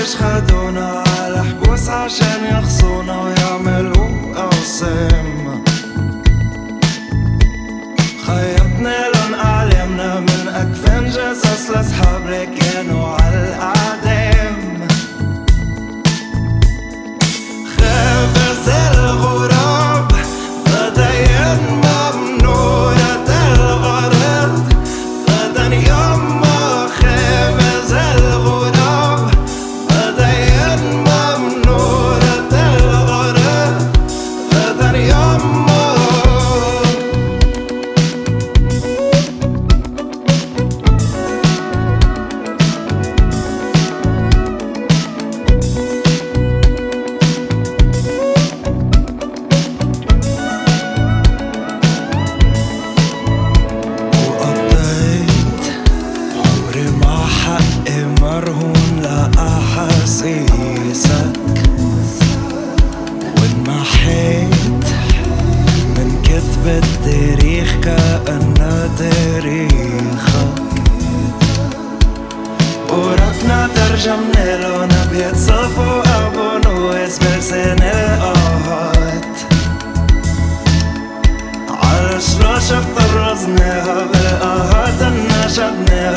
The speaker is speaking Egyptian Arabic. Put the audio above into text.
ليش خدونا على حبوس عشان يخصونا ويعملوا أوسام خيطنا لهم أعلامنا من أكفان جثث لأصحاب اللي كانوا على الأعدام خبز الغراب غدا ممنوعة الغرض غدا يما خبز الغراب غدا ممنوعة الغرض غدا يما وقضيت عمري مع حقي مرهون لأحاسيسك وانمحيت من كتب التاريخ كأنه تاريخك ورقنا ترجمنا لون أبيض صف وأبو نويس بلسان القهات على شراشف طرزناها بالقهات النشدناها